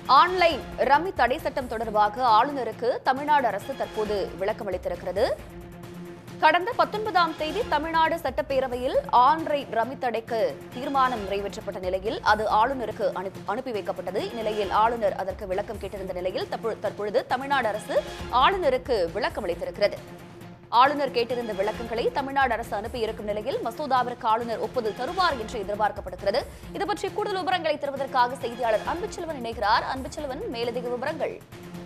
online rummy தடை சட்டம் தொடர்பாக ஆளுநருக்கு தமிழ்நாடு அரசு தற்போது விளக்கம் அளித்திருக்கிறது கடந்த பத்தொன்பதாம் தேதி தமிழ்நாடு சட்டப்பேரவையில் ஆன்லைன் ரம்மி தடைக்கு தீர்மானம் நிறைவேற்றப்பட்ட நிலையில் அது ஆளுநருக்கு அனுப்பி அனுப்பி வைக்கப்பட்டது இந்நிலையில் ஆளுநர் அதற்கு விளக்கம் கேட்டிருந்த நிலையில் தற்பொ- தற்பொழுது தமிழ்நாடு அரசு ஆளுநருக்கு விளக்கம் அளித்திருக்கிறது ஆளுநர் கேட்டிருந்த விளக்கங்களை தமிழ்நாடு அரசு அனுப்பியிருக்கும் நிலையில் மசோதாவிற்கு ஆளுநர் ஒப்புதல் தருவார் என்று எதிர்பார்க்கப்படுகிறது இது பற்றி கூடுதல் விவரங்களை தருவதற்காக செய்தியாளர் அன்புச்செல்வன் இணைகிறார் அன்புச்செல்வன் மேலதிக விவரங்கள்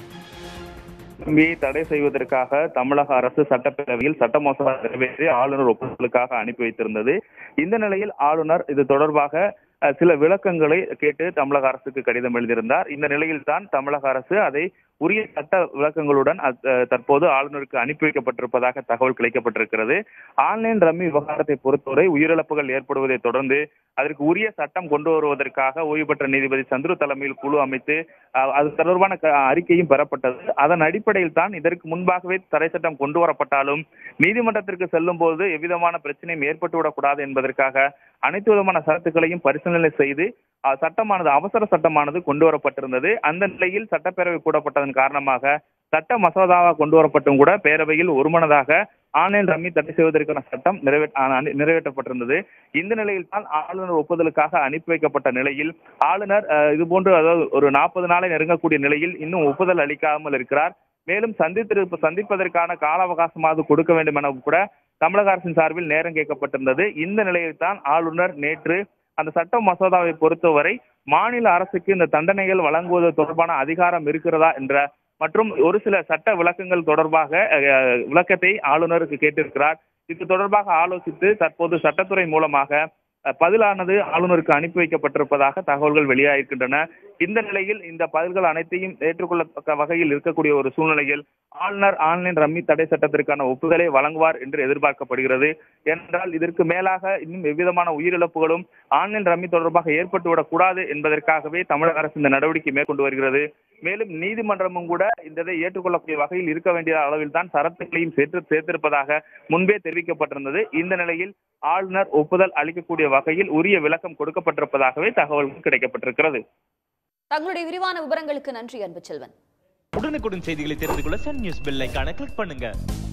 தம்பியை தடை செய்வதற்காக தமிழக அரசு சட்டப்பேரவையில் சட்ட மசோதா நிறைவேற்றி ஆளுநர் ஒப்புதலுக்காக அனுப்பி வைத்திருந்தது இந்த நிலையில் ஆளுநர் இது தொடர்பாக அஹ், சில விளக்கங்களை கேட்டு தமிழக அரசுக்கு கடிதம் எழுதியிருந்தார் இந்த நிலையில் தான் தமிழக அரசு அதை உரிய சட்ட விளக்கங்களுடன் அத்- அஹ், தற்போது ஆளுநருக்கு அனுப்பி வைக்கப்பட்டிருப்பதாக தகவல் கிடைக்கப்பட்டிருக்கிறது ஆன்லைன் ரம்மி விவகாரத்தை பொறுத்தவரை உயிரிழப்புகள் ஏற்படுவதை தொடர்ந்து அதற்கு உரிய சட்டம் கொண்டு வருவதற்காக ஓய்வு பெற்ற நீதிபதி சந்துரு தலைமையில் குழு அமைத்து அஹ், அது தொடர்பான க- அறிக்கையும் பெறப்பட்டது அதன் அடிப்படையில் தான் இதற்கு முன்பாகவே தடை சட்டம் கொண்டு வரப்பட்டாலும் நீதிமன்றத்திற்கு செல்லும் போது எவ்விதமான பிரச்சனையும் ஏற்பட்டுவிடக்கூடாது என்பதற்காக அனைத்து விதமான சரத்துக்களையும் பரிசீலனை செய்து அஹ், சட்டமானது அவசர சட்டமானது கொண்டு வரப்பட்டிருந்தது அந்த நிலையில் சட்டப்பேரவை கூடப்பட்டதன் காரணமாக சட்ட மசோதாவாக கொண்டு வரப்பட்டும் கூட பேரவையில் ஒருமனதாக ஆன்லைன் ரம்மி தடை செய்வதற்கான சட்டம் நிறைவே ஆ- அனு- நிறைவேற்றப்பட்டிருந்தது இந்த நிலையில் தான் ஆளுநர் ஒப்புதலுக்காக அனுப்பி வைக்கப்பட்ட நிலையில் ஆளுநர் அஹ், இது போன்று அதாவது ஒரு நாற்பது நாளை நெருங்கக்கூடிய நிலையில் இன்னும் ஒப்புதல் அளிக்காமல் இருக்கிறார் மேலும் சந்தித்திரு சந்திப்பதற்கான கால அவகாசமாவது கொடுக்க வேண்டும் என கூட தமிழக அரசின் சார்பில் நேரம் கேட்கப்பட்டிருந்தது இந்த நிலையில் தான் ஆளுநர் நேற்று அந்த சட்ட மசோதாவை பொறுத்தவரை மாநில அரசுக்கு இந்த தண்டனைகள் வழங்குவது தொடர்பான அதிகாரம் இருக்கிறதா என்ற மற்றும் ஒரு சில சட்ட விளக்கங்கள் தொடர்பாக அஹ், விளக்கத்தை ஆளுநருக்கு கேட்டிருக்கிறார் இது தொடர்பாக ஆலோசித்து தற்போது சட்டத்துறை மூலமாக அஹ், பதிலானது ஆளுநருக்கு அனுப்பி வைக்கப்பட்டிருப்பதாக தகவல்கள் வெளியாகின்றன இந்த நிலையில் இந்த பதில்கள் அனைத்தையும் ஏற்றுக்கொள்ளத்தக்க வகையில் இருக்கக்கூடிய ஒரு சூழ்நிலையில் ஆளுநர் ஆன்லைன் ரம்மி தடை சட்டத்திற்கான ஒப்புதலை வழங்குவார் என்று எதிர்பார்க்கப்படுகிறது ஏனென்றால் இதற்கு மேலாக இன்னும் எவ்விதமான உயிரிழப்புகளும் ஆன்லைன் ரம்மி தொடர்பாக ஏற்பட்டுவிடக் கூடாது என்பதற்காகவே தமிழக அரசு இந்த நடவடிக்கை மேற்கொண்டு வருகிறது மேலும் நீதிமன்றமும் கூட இந்த இதை ஏற்றுக்கொள்ளக்கூடிய வகையில் இருக்க வேண்டிய அளவில் தான் சரத்துகளையும் சேர்த்து சேர்த்திருப்பதாக முன்பே தெரிவிக்கப்பட்டிருந்தது இந்த நிலையில் ஆளுநர் ஒப்புதல் அளிக்கக்கூடிய வகையில் உரிய விளக்கம் கொடுக்கப்பட்டிருப்பதாகவே தகவல்கள் கிடைக்கப்பட்டிருக்கிறது தங்களுடைய விரிவான விவரங்களுக்கு நன்றி அன்புச்செல்வன் உடனுக்குடன் செய்திகளை தெரிந்து கொள்ள சன் நியூஸ் பெல் ஐகானை கிளிக் பண்ணுங்க